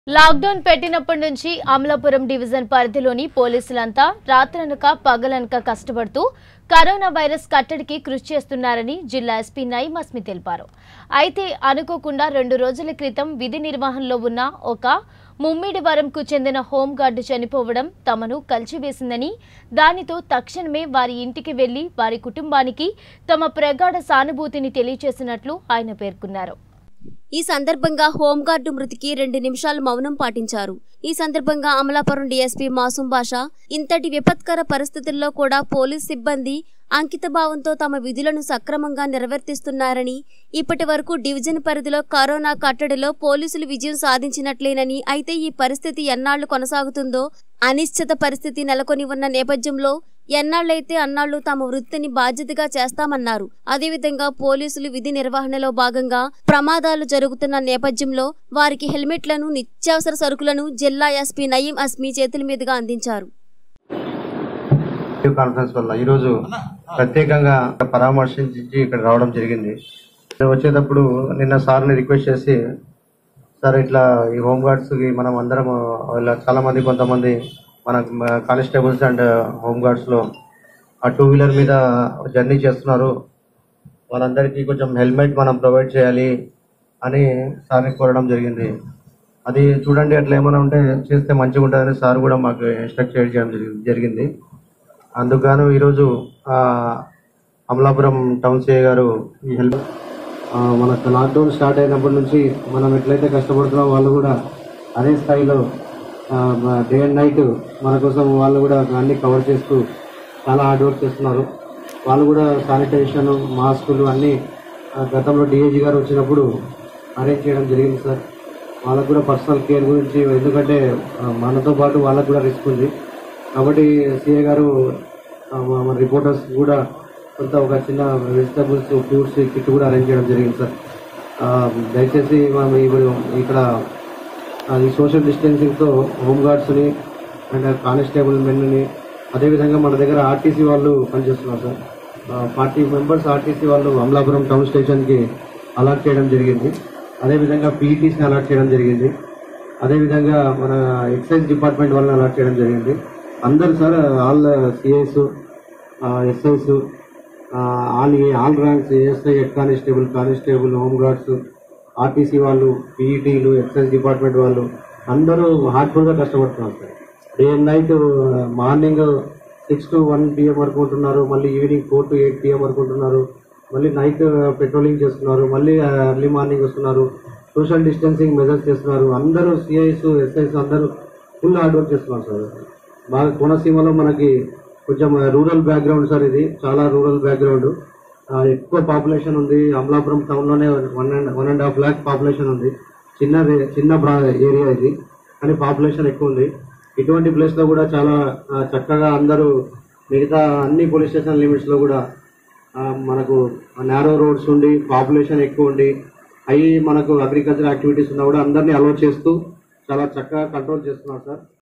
lockdown పెట్టినప్పటి నుంచి Amalapuram division పరిధిలోని పోలీసులంతా రాత్రనక పగలనక కష్టపడుతూ కరోనా వైరస్ కట్టడికి కృషి చేస్తున్నారని జిల్లా ఎస్పీ నయీం అస్మి తెలిపారు అయితే అనుకోకుండా రెండు రోజుల క్రితం విధి నిర్వహణలో ఉన్న ఒక ముమ్మిడివరంకు చెందిన హోంగార్డు చనిపోవడం తమను కలిచివేసిందని దానితో తక్షణమే వారి ఇంటికి వెళ్లి వారి కుటుంబానికి తమ ప్రగాఢ సానుభూతిని తెలియజేసినట్లు ఆయన పేర్కొన్నారు ఈ సందర్భంగా హోంగార్డు మృతికి రెండు నిమిషాలు మౌనం పాటించారు ఈ సందర్భంగా అమలాపురం డీఎస్పీ మాసూం బాషా ఇంతటి విపత్కర పరిస్థితుల్లో కూడా పోలీస్ సిబ్బంది అంకితభావంతో తమ విధులను సక్రమంగా నిర్వర్తిస్తున్నారని ఇప్పటి వరకు డివిజన్ పరిధిలో కరోనా కట్టడిలో పోలీసులు విజయం సాధించినట్లేనని అయితే ఈ పరిస్థితి ఎన్నాళ్లు కొనసాగుతుందో అనిశ్చిత పరిస్థితి నెలకొని ఉన్న నేపథ్యంలో ఎన్నాళ్లైతే అన్నాళ్లు తమ వృత్తిని బాధ్యతగా చేస్తామన్నారు అదేవిధంగా పోలీసులు విధి నిర్వహణలో భాగంగా ప్రమాదాలు జరుగుతున్న నేపథ్యంలో వారికి హెల్మెట్లను నిత్యావసర సరుకులను జిల్లా ఎస్పీ నయీం అస్మి చేతుల మీదుగా అందించారు వీడియో కాన్ఫరెన్స్ వల్ల ఈరోజు ప్రత్యేకంగా పరామర్శించి ఇక్కడ రావడం జరిగింది నేను వచ్చేటప్పుడు నిన్న సార్ని రిక్వెస్ట్ చేసి సార్ ఇట్లా ఈ హోమ్ గార్డ్స్ కి మనం అందరం ఇలా చాలా మంది కొంతమంది మన కానిస్టేబుల్స్ అండ్ హోమ్ గార్డ్స్ లో ఆ టూ వీలర్ మీద జర్నీ చేస్తున్నారు వాళ్ళందరికీ కొంచెం హెల్మెట్ మనం ప్రొవైడ్ చేయాలి అని సార్ని కోరడం జరిగింది అది చూడండి అట్లా ఏమైనా ఉంటే చేస్తే మంచిగా ఉంటుందని సార్ కూడా మాకు ఇన్స్ట్రక్ట్ చేయడం జరిగి- జరిగింది అందుకు ఈరోజు ఆ, అమలాపురం టౌన్ సిఐ గారు ఈ హెల్ప్ ఆ, మనకు లాక్డౌన్ స్టార్ట్ అయినప్పటి నుంచి మనం ఎట్లయితే కష్టపడుతున్నామో వాళ్ళు కూడా అదే స్థాయిలో డే అండ్ నైట్ మన కోసం వాళ్ళు కూడా అన్ని కవర్ చేస్తూ చాలా హార్డ్ వర్క్ చేస్తున్నారు వాళ్ళు కూడా శానిటైజేషన్ మాస్కులు అన్నీ ఆ, గతంలో డిఏజీ గారు వచ్చినప్పుడు అరేంజ్ చేయడం జరిగింది సార్ వాళ్ళకు కూడా పర్సనల్ కేర్ గురించి ఎందుకంటే ఆ, మనతో పాటు వాళ్ళకు కూడా రిస్క్ ఉంది కాబట్టి సిఏ గారు ఆ, మా- మన రిపోర్టర్స్ కూడా కొంత ఒక చిన్న వెజిటబుల్స్ ఫ్రూట్స్ కిట్ కూడా అరేంజ్ చేయడం జరిగింది సార్ ఆ, దయచేసి మనం ఇప్పుడు ఇక్కడ ఆ, ఈ సోషల్ డిస్టెన్సింగ్తో హోమ్ గార్డ్స్ని అండ్ కానిస్టేబుల్ మెన్ని అదేవిధంగా మన దగ్గర ఆర్టీసీ వాళ్ళు పనిచేస్తున్నారు సార్ ఫార్టీ మెంబర్స్ ఆర్టీసీ వాళ్ళు అమలాపురం టౌన్ స్టేషన్కి అలాట్ చేయడం జరిగింది అదేవిధంగా పీఈటీస్ని అలాట్ చేయడం జరిగింది అదేవిధంగా మన ఎక్సైజ్ డిపార్ట్మెంట్ వాళ్ళని అలాట్ చేయడం జరిగింది అందరు sir all CIs SIs all all ranks ASI head constable constable home guards RTC వాళ్ళు పీఈటీలు ఎక్సైజ్ డిపార్ట్మెంట్ వాళ్ళు అందరూ హార్డ్ఫుల్గా కష్టపడుతున్నారు sir day and night morning six to one PM వరకు ఉంటున్నారు మళ్ళీ evening four to eight PM వరకు ఉంటున్నారు మళ్ళీ నైట్ పెట్రోలింగ్ చేస్తున్నారు మళ్ళీ ఎర్లీ మార్నింగ్ వస్తున్నారు సోషల్ డిస్టెన్సింగ్ మెజర్స్ చేస్తున్నారు అందరూ సిఐస్ ఎస్ఐస్ అందరూ ఫుల్ హార్డ్ వర్క్ చేస్తున్నారు సార్ బాగా కోనసీమలో మనకి కొంచెం రూరల్ బ్యాక్గ్రౌండ్ సార్ ఇది చాలా రూరల్ బ్యాక్గ్రౌండ్ ఎక్కువ పాపులేషన్ ఉంది అమలాపురం టౌన్ లోనే one and one and half lakh population ఉంది చిన్న రే- చిన్న ఏరియా ఇది కానీ పాపులేషన్ ఎక్కువ ఉంది ఇటువంటి ప్లేస్ లో కూడా చాలా ఆ, చక్కగా అందరూ మిగతా అన్ని పోలీస్ స్టేషన్ లిమిట్స్ లో కూడా ఆ, మనకు నేరో రోడ్స్ ఉండి పాపులేషన్ ఎక్కువ ఉండి అవి మనకు అగ్రికల్చర్ యాక్టివిటీస్ ఉన్నా కూడా అందరినీ అలౌట్ చేస్తూ చాలా చక్కగా కంట్రోల్ చేస్తున్నారు సార్